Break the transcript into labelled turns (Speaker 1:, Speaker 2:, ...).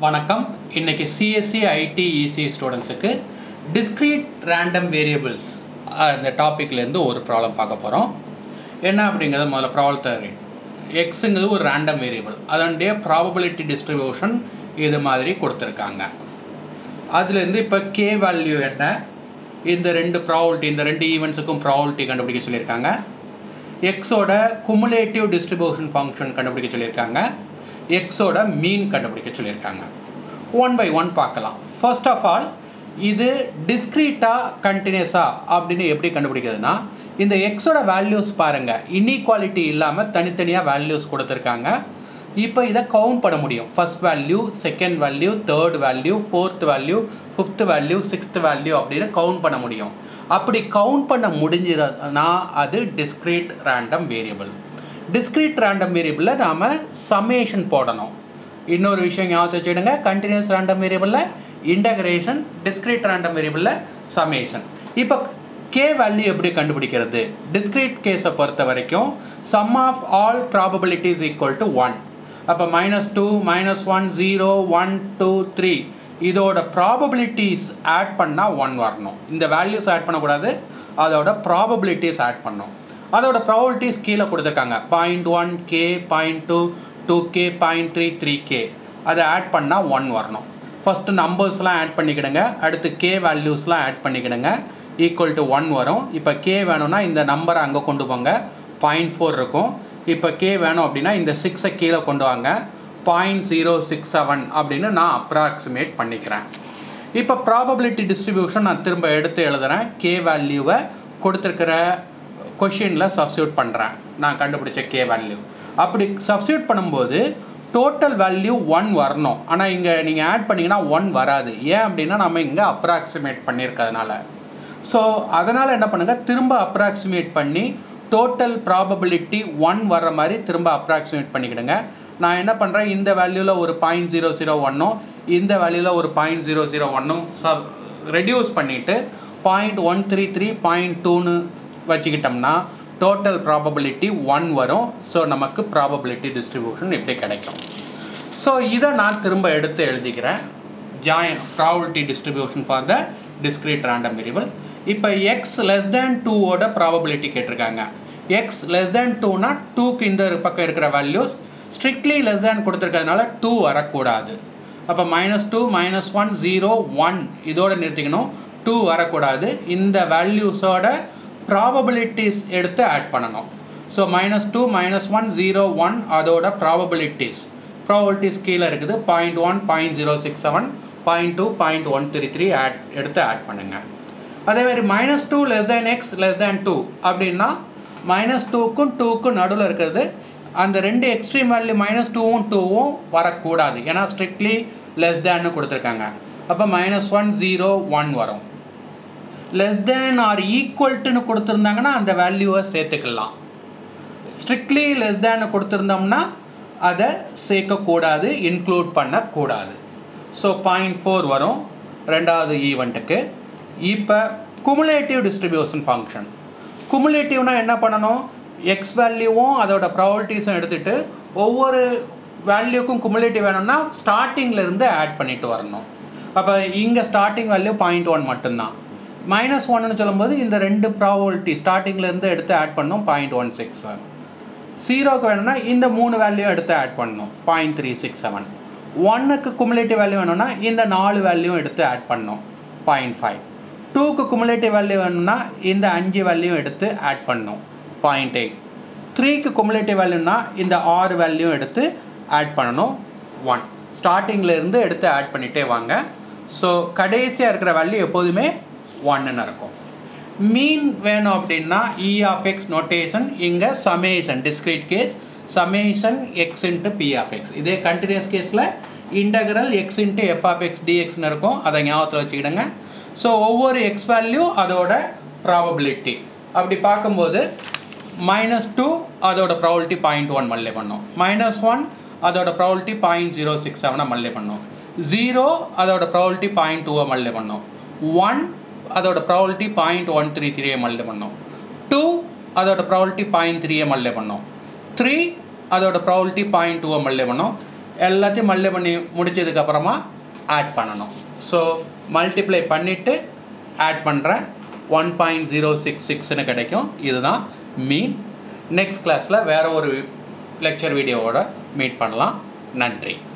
Speaker 1: வணக்கம் இன்னைக்கு CSC IT EC ஸ்டூடெண்ட்ஸுக்கு டிஸ்க்ரீட் ரேண்டம் வேரியபிள்ஸ் அந்த டாப்பிக்லேருந்து ஒரு ப்ராப்ளம் பார்க்க போகிறோம் என்ன அப்படிங்கிறத முதல்ல ப்ராப்ளத்தை எக்ஸுங்கிறது ஒரு ரேண்டம் வேரியபிள் அதனுடைய ப்ராபபிலிட்டி டிஸ்ட்ரிபியூஷன் இது மாதிரி கொடுத்துருக்காங்க அதுலேருந்து இப்போ கே வேல்யூ என்ன இந்த ரெண்டு ப்ராபபிலிட்டி இந்த ரெண்டு ஈவெண்ட்ஸுக்கும் ப்ராபபிலிட்டி கண்டுபிடிக்க சொல்லியிருக்காங்க எக்ஸோட குமுலேட்டிவ் டிஸ்ட்ரிபியூஷன் ஃபங்க்ஷன் கண்டுபிடிக்க சொல்லியிருக்காங்க எக்ஸோட மீன் கண்டுபிடிக்க சொல்லியிருக்காங்க ஒன் பை ஒன் பார்க்கலாம் ஃபர்ஸ்ட் ஆஃப் ஆல் இது டிஸ்க்ரீட்டாக கண்டினியூஸாக அப்படின்னு எப்படி கண்டுபிடிக்கிறதுனா இந்த எக்ஸோட வேல்யூஸ் பாருங்கள் இன்இக்வாலிட்டி இல்லாமல் தனித்தனியாக வேல்யூஸ் கொடுத்துருக்காங்க இப்போ இதை கவுண்ட் பண்ண முடியும் first value second value third value fourth value fifth value sixth value அப்படின்னு கவுண்ட் பண்ண முடியும் அப்படி கவுண்ட் பண்ண முடிஞ்சதுன்னா அது discrete random variable discrete random வேரியபிளில் நாம் சமேஷன் போடணும் இன்னொரு விஷயம் ஞாபகத்தை வச்சுடுங்க கண்டினியூஸ் ரேண்டம் வேரியபிளில் இன்டகிரேஷன் டிஸ்க்ரீட் ரேண்டம் வேரியபிளில் சமேஷன் இப்போ கே வேல்யூ எப்படி கண்டுபிடிக்கிறது டிஸ்க்ரீட் கேஸை பொறுத்த வரைக்கும் sum of all probabilities equal to one அப்போ minus two minus one zero one two three இதோட ப்ராபபிலிட்டிஸ் ஆட் பண்ணால் ஒன் வரணும் இந்த வேல்யூஸ் ஆட் பண்ணக்கூடாது அதோட ப்ராபபிலிட்டிஸ் ஆட் பண்ணணும் அதோட ப்ராபபிலிட்டிஸ் கீழே கொடுத்துருக்காங்க point one K point two two K point three three K அதை ஆட் பண்ணால் ஒன் வரணும் ஃபஸ்ட்டு நம்பர்ஸ்லாம் ஆட் பண்ணிக்கிடுங்க அடுத்து கே வேல்யூஸ்லாம் ஆட் பண்ணிக்கிடுங்க ஈக்குவல் டு ஒன் வரும் இப்போ கே வேணும்னா இந்த நம்பரை அங்கே கொண்டு போங்க பாயிண்ட் ஃபோர் இருக்கும் இப்போ கே வேணும் அப்படின்னா இந்த சிக்ஸை கீழே கொண்டு வாங்க பாயிண்ட் ஜீரோ சிக்ஸ் செவன் அப்படின்னு நான் அப்ராக்சிமேட் பண்ணிக்கிறேன் இப்போ ப்ராபபிலிட்டி டிஸ்ட்ரிபியூஷன் நான் திரும்ப எடுத்து எழுதுகிறேன் கே வேல்யூவை கொடுத்துருக்கிற கொஷினில் சப்ஸ்டியூட் பண்ணுறேன் நான் கண்டுபிடிச்ச கே வேல்யூ அப்படி சப்ஸ்டியூட் பண்ணும்போது டோட்டல் வேல்யூ ஒன் வரணும் ஆனால் இங்கே நீங்கள் ஆட் பண்ணிங்கன்னா ஒன் வராது ஏன் அப்படின்னா நம்ம இங்கே அப்ராக்சிமேட் பண்ணியிருக்கிறதுனால ஸோ அதனால் என்ன பண்ணுங்கள் திரும்ப அப்ராக்சிமேட் பண்ணி டோட்டல் ப்ராபபிலிட்டி ஒன் வர்ற மாதிரி திரும்ப அப்ராக்சிமேட் பண்ணிக்கிடுங்க நான் என்ன பண்ணுறேன் இந்த வேல்யூவில் ஒரு பாயிண்ட் ஜீரோ ஜீரோ ஒன்னும் இந்த வேல்யூவில் ஒரு பாயிண்ட் ஜீரோ ஜீரோ ஒன்னும் சப் ரெடியூஸ் பண்ணிவிட்டு point one three three point டூன்னு வச்சுக்கிட்டோம்னா டோட்டல் ப்ராபபிலிட்டி ஒன் வரும் ஸோ நமக்கு ப்ராபபிலிட்டி டிஸ்ட்ரிபியூஷன் இப்படி கிடைக்கும் ஸோ இதை நான் திரும்ப எடுத்து எழுதிக்கிறேன் joint probability distribution for the discrete random variable இப்போ எக்ஸ் லெஸ் தேன் டூவோட ப்ராபபிலிட்டி கேட்டிருக்காங்க எக்ஸ் லெஸ் தேன் டூனா டூக்கு இந்த பக்கம் இருக்கிற வேல்யூஸ் ஸ்ட்ரிக்ட்லி லெஸ் தேன் கொடுத்துருக்கிறதுனால டூ வரக்கூடாது அப்போ minus two minus one zero one இதோட நிறுத்திக்கணும் டூ வரக்கூடாது இந்த வேல்யூஸோட ப்ராபபிலிட்டிஸ் எடுத்து ஆட் பண்ணணும் so minus two minus one zero one அதோட ப்ராபபிலிட்டிஸ் ப்ராபபிலிட்டிஸ் கீழே இருக்குது point one point zero six seven point two point one three three add எடுத்து ஆட் பண்ணுங்கள் அதே மாதிரி minus two less than X less than two அப்படின்னா minus டூக்கும் டூக்கும் நடுவில் இருக்கிறது அந்த ரெண்டு எக்ஸ்ட்ரீம் வேல்யூ மைனஸ் டூவும் டூவும் வரக்கூடாது ஏன்னா ஸ்ட்ரிக்ட்லி லெஸ் தேன்னு கொடுத்துருக்காங்க அப்போ மைனஸ் ஒன் ஜீரோ ஒன் வரும் லெஸ் தேன் ஆர் ஈக்குவல்ட்டுன்னு கொடுத்துருந்தாங்கன்னா அந்த வேல்யூவை சேர்த்துக்கலாம் ஸ்ட்ரிக்ட்லி லெஸ் தேன்னு கொடுத்துருந்தோம்னா அதை சேர்க்கக்கூடாது இன்க்ளூட் பண்ணக்கூடாது ஸோ பாயிண்ட் ஃபோர் வரும் ரெண்டாவது ஈவெண்ட்டுக்கு இப்போ குமுலேட்டிவ் டிஸ்ட்ரிபியூஷன் ஃபங்க்ஷன் குமுலேட்டிவ்னா என்ன பண்ணணும் எக்ஸ் வேல்யூவும் அதோட ப்ராபர்ட்டிஸும் எடுத்துகிட்டு ஒவ்வொரு வேல்யூக்கும் குமுலேட்டிவ் வேணும்னா ஸ்டார்டிங்கில் இருந்து ஆட் பண்ணிட்டு வரணும் அப்போ இங்கே ஸ்டார்டிங் வேல்யூ பாயிண்ட் ஒன் மட்டும்தான் மைனஸ் ஒன்னு சொல்லும்போது இந்த ரெண்டு ப்ராபபிலிட்டி ஸ்டார்டிங்லேருந்து எடுத்து ஆட் பண்ணணும் பாயிண்ட் ஒன் சிக்ஸ் செவன் ஜீரோக்கு வேணும்னா இந்த மூணு வேல்யூ எடுத்து ஆட் பண்ணணும் பாயிண்ட் த்ரீ சிக்ஸ் செவன் ஒன்னுக்கு குமுலேட்டிவ் வேல்யூ வேணும்னா இந்த நாலு வேல்யூ எடுத்து ஆட் பண்ணணும் பாயிண்ட் ஃபைவ் டூக்கு குமுலேட்டிவ் வேல்யூ வேணும்னா இந்த அஞ்சு வேல்யூ எடுத்து ஆட் பண்ணணும் பாயிண்ட் எயிட் த்ரீக்கு குமுலேட்டிவ் வேல்யூனா இந்த ஆறு வேல்யூ எடுத்து ஆட் பண்ணணும் ஒன் ஸ்டார்டிங்கில் இருந்து எடுத்து ஆட் பண்ணிகிட்டே வாங்க ஸோ கடைசியாக இருக்கிற வேல்யூ எப்போதுமே ஒன்னுன்னு இருக்கும் மீன் வேணும் அப்படின்னா இ ஆஃப் எக்ஸ் நோட்டேஷன் இங்கே summation discrete case summation X into P of X இதே கண்டினியூஸ் கேஸில் integral X into F of X டிஎக்ஸ்னு இருக்கும் அதை ஞாபகத்தில் வச்சுக்கிடுங்க ஸோ ஒவ்வொரு எக்ஸ் வேல்யூ அதோட ப்ராபபிலிட்டி அப்படி பார்க்கும்போது மைனஸ் டூ அதோட ப்ராபபிலிட்டி பாயிண்ட் ஒன் மல்லே பண்ணும் மைனஸ் ஒன் அதோட ப்ராபபிலிட்டி பாயிண்ட் ஜீரோ சிக்ஸ் செவனை மல்லே பண்ணும் ஜீரோ அதோட ப்ராபபிலிட்டி பாயிண்ட் டூவை மல்லே பண்ணும் ஒன் அதோட ப்ராபபிலிட்டி பாயிண்ட் ஒன் த்ரீ த்ரீயை மல்லே பண்ணும் டூ அதோட ப்ராபபிலிட்டி பாயிண்ட் த்ரீயை மல்லே பண்ணும் த்ரீ அதோட ப்ராபபிலிட்டி பாயிண்ட் டூவை மல்லே பண்ணும் எல்லாத்தையும் மல்டி பண்ணி முடிச்சதுக்கப்புறமா ஆட் பண்ணணும் ஸோ மல்டிப்ளை பண்ணிவிட்டு ஆட் பண்ணுறேன் ஒன் பாயிண்ட் ஜீரோ சிக்ஸ் சிக்ஸ்னு கிடைக்கும் இதுதான் மீன் நெக்ஸ்ட் கிளாஸில் வேறு ஒரு லெக்சர் வீடியோவோட மீட் பண்ணலாம் நன்றி